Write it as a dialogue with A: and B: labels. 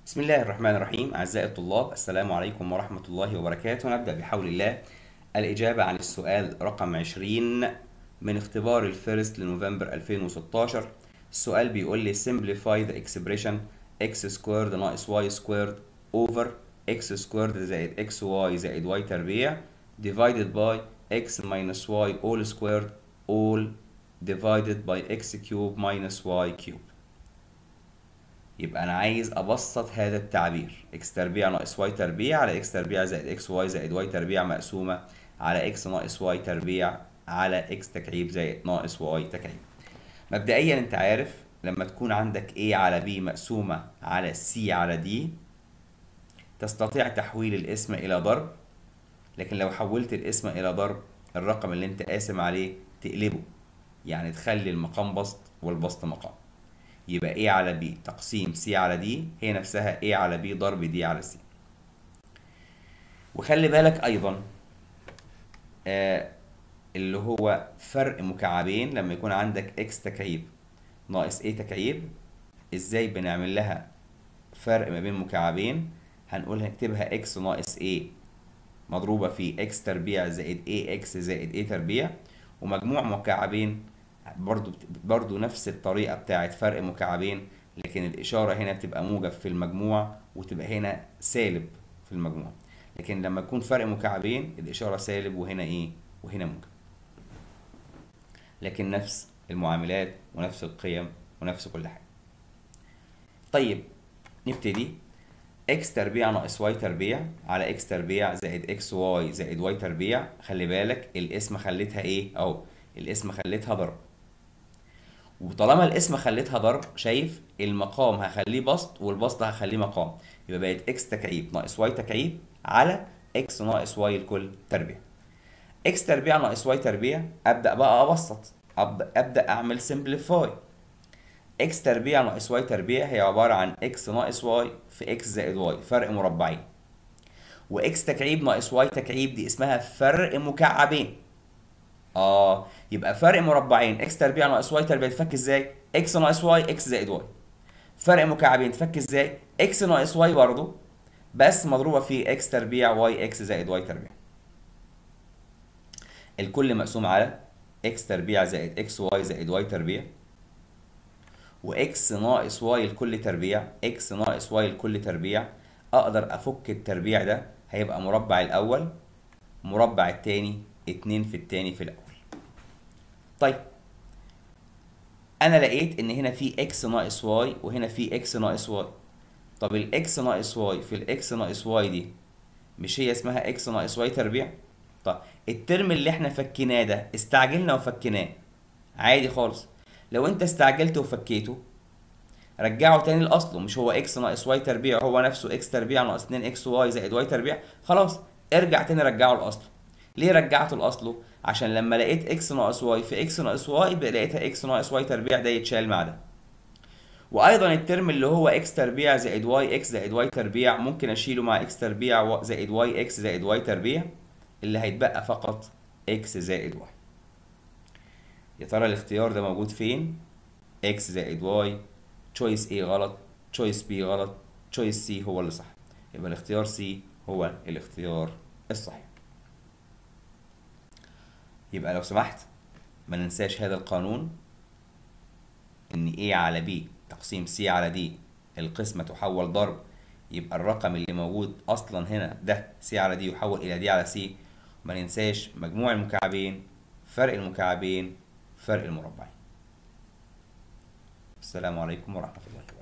A: بسم الله الرحمن الرحيم أعزائي الطلاب السلام عليكم ورحمة الله وبركاته نبدأ بحول الله الإجابة عن السؤال رقم 20 من اختبار الفيرست لنوفمبر 2016 السؤال بيقول لي simplify the expression x squared ناقص y squared over x squared زائد xy زائد y تربيع divided by x minus y all squared all divided by x cube minus y cube يبقى انا عايز ابسط هذا التعبير x تربيع ناقص y تربيع على x تربيع زائد xy زائد y تربيع مقسومة على x ناقص y تربيع على x تكعيب زائد ناقص y تكعيب مبدئيا انت عارف لما تكون عندك a على b مقسومة على c على d تستطيع تحويل الاسم الى ضرب لكن لو حولت الاسم الى ضرب الرقم اللي انت قاسم عليه تقلبه يعني تخلي المقام بسط والبسط مقام يبقى A على B تقسيم C على D هي نفسها A على B ضرب D على C وخلي بالك أيضا آه اللي هو فرق مكعبين لما يكون عندك X تكعيب ناقص A تكعيب إزاي بنعمل لها فرق ما بين مكعبين هنقول هنكتبها X ناقص A مضروبة في X تربيع زائد AX زائد A تربيع ومجموع مكعبين برضو برضو نفس الطريقة بتاعت فرق مكعبين لكن الإشارة هنا بتبقى موجب في المجموع وتبقى هنا سالب في المجموع لكن لما يكون فرق مكعبين الإشارة سالب وهنا إيه وهنا موجب لكن نفس المعاملات ونفس القيم ونفس كل حاجة طيب نبتدي x تربيع ناقص y تربيع على x تربيع زائد xy زائد y تربيع خلي بالك الاسم خليتها ايه اهو الاسم خليتها ضرب وطالما الاسم خليتها ضرب شايف المقام هخليه بسط والبسط هخليه مقام يبقى بقت x تكعيب ناقص y تكعيب على x ناقص y الكل تربيع x تربيع ناقص y تربيع ابدا بقى ابسط ابدا ابدا اعمل سمبليفاي x تربيع ناقص y تربيع هي عباره عن x ناقص y في x زائد y فرق مربعين وx تكعيب ناقص y تكعيب دي اسمها فرق مكعبين اه يبقى فرق مربعين x تربيع ناقص y تربيع تفك ازاي x ناقص y x زائد y فرق مكعبين تفك ازاي x ناقص y برضه بس مضروبه في x تربيع y x زائد y تربيع الكل مقسوم على x تربيع زائد xy زائد y تربيع وx ناقص y الكل تربيع x ناقص y الكل تربيع اقدر افك التربيع ده هيبقى مربع الاول مربع التاني اتنين في التاني في الاول طيب انا لقيت ان هنا في x ناقص y وهنا في x ناقص y طب الاكس ناقص y في الاكس ناقص y دي مش هي اسمها x ناقص y تربيع طب الترم اللي احنا فكيناه ده استعجلنا وفكيناه عادي خالص لو انت استعجلت وفكيته رجعه تاني لاصله مش هو x ناقص y تربيع هو نفسه x تربيع ناقص 2 x y زائد y تربيع خلاص ارجع تاني رجعه لاصله ليه رجعته لاصله عشان لما لقيت x ناقص y في x ناقص y لقيتها x ناقص y تربيع ده يتشال مع ده وايضا الترم اللي هو x تربيع زائد y x زائد y تربيع ممكن اشيله مع x تربيع زائد y x زائد y تربيع اللي هيتبقى فقط x زائد y يا ترى الاختيار ده موجود فين x زائد y choice A غلط choice B غلط choice C هو اللي صح يبقى الاختيار C هو الاختيار الصحيح يبقى لو سمحت ما ننساش هذا القانون ان A على B تقسيم C على D القسمة تحول ضرب يبقى الرقم اللي موجود اصلا هنا ده C على D يحول الى D على C ما ننساش مجموع المكعبين فرق المكعبين فرق المربعين السلام عليكم ورحمة الله